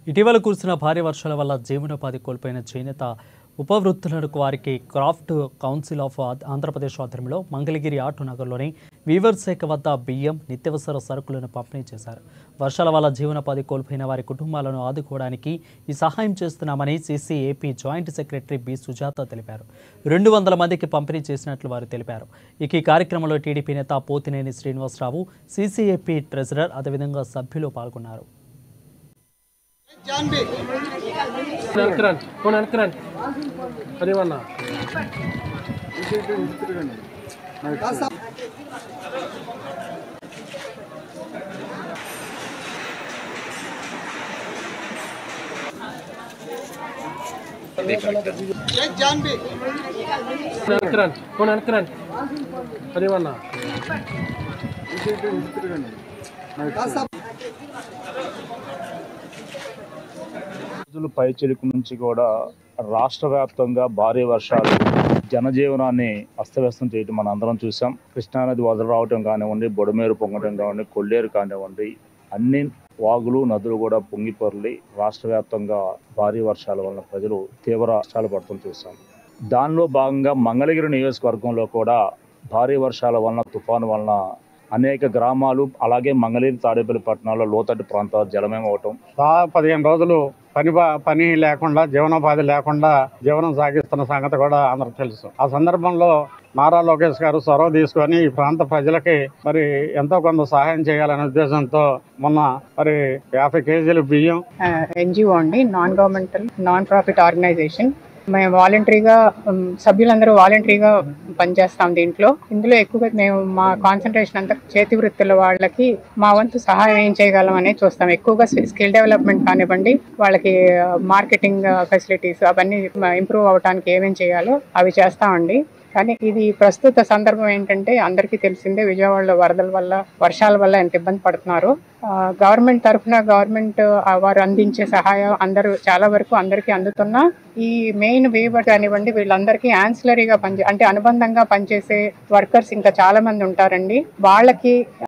ఇటీవల కురిసిన భారీ వర్షాల వల్ల జీవనోపాధి కోల్పోయిన చేనేత ఉపవృత్తులకు వారికి craft council of Andhra- Andhra Pradesh ఆధ్వర్యంలో మంగళగిరి ఆటో నగర్లోని వీవర్ శాఖ వద్ద బియ్యం నిత్యావసర సరుకులను పంపిణీ చేశారు వర్షాల వల్ల జీవనోపాధి కోల్పోయిన వారి కుటుంబాలను ఆదుకోవడానికి ఈ సహాయం చేస్తున్నామని CC AP joint secretary B Sujatha తెలిపారు రెండు వందల మందికి పంపిణీ చేసినట్లు వారు తెలిపారు ఇక ఈ కార్యక్రమంలో టీడీపీ నేత పోతినేని శ్రీనివాసరావు సీసీఏపీ ట్రెజరర్ అదేవిధంగా సభ్యులు పాల్గొన్నారు వెనకరండి పోనీ వెనకరండి అదేమన్నా వెనకరండి పోనీ వెనకరండి అదేమన్నా రోజులు పైచిలుకు నుంచి కూడా రాష్ట్ర వ్యాప్తంగా భారీ వర్షాలు జనజీవనాన్ని అస్తవ్యస్తం చేయడం మనం అందరం చూసాం కృష్ణానది వదలు రావటం కానివ్వండి బొడమేరు పొంగడం కానివ్వండి కొల్లేరు కానివ్వండి అన్ని వాగులు నదులు కూడా పొంగి పొరలి రాష్ట్ర వ్యాప్తంగా భారీ వర్షాల వలన ప్రజలు తీవ్ర కష్టాలు పడటం చూసాం దానిలో భాగంగా మంగళగిరి నియోజకవర్గంలో కూడా భారీ వర్షాల వలన తుఫాను వలన అనేక గ్రామాలు అలాగే మంగళగిరి తాడేపల్లి పట్టణాల్లో లోతట్టు ప్రాంతాలు జలమయం అవటం దా- పదిహేను రోజులు పని బా- పని లేకుండా జీవనోపాధి లేకుండా జీవనం సాగిస్తున్న సంగతి కూడా అందరికి తెలుసు ఆ సందర్భంలో నారా లోకేష్ గారు చొరవ తీసుకొని ఈ ప్రాంత ప్రజలకి మరి ఎంతో కొంత సహాయం చేయాలనే ఉద్దేశంతో మొన్న మరి యాభై కేజీలు బియ్యం ఎన్జిఓ అండి non governmental non profit organisation మేము వాలంటరీగా ఉమ్, సభ్యులందరూ వాలంటరీగా పనిచేస్తాం దీంట్లో ఇందులో ఎక్కువగా మేము మా కాన్సన్ట్రేషన్ అంతా చేతి వృత్తుల వాళ్ళకి మా వంతు సహాయం ఏం చేయగలం అనేది చూస్తాం ఎక్కువగా స్కిల్ డెవలప్మెంట్ కానివ్వండి వాళ్ళకి మార్కెటింగ్ ఫెసిలిటీస్ అవన్నీ ఇంప్రూవ్ అవడానికి ఏమేం చేయాలో అవి చేస్తామండి కానీ ఇది ప్రస్తుత సందర్భం ఏంటంటే అందరికీ తెలిసిందే విజయవాడలో వరదల వల్ల వర్షాల వల్ల ఎంత ఇబ్బంది పడుతున్నారు గవర్నమెంట్ తరఫున గవర్నమెంట్ వారు అందించే సహాయం అందరూ చాలా వరకు అందరికీ అందుతున్నా ఈ మెయిన్ వేవర్ కానివ్వండి వీళ్ళందరికీ యాన్సిలరీగా పనిచే అంటే అనుబంధంగా పనిచేసే వర్కర్స్ ఇంకా చాలా మంది ఉంటారండి వాళ్ళకి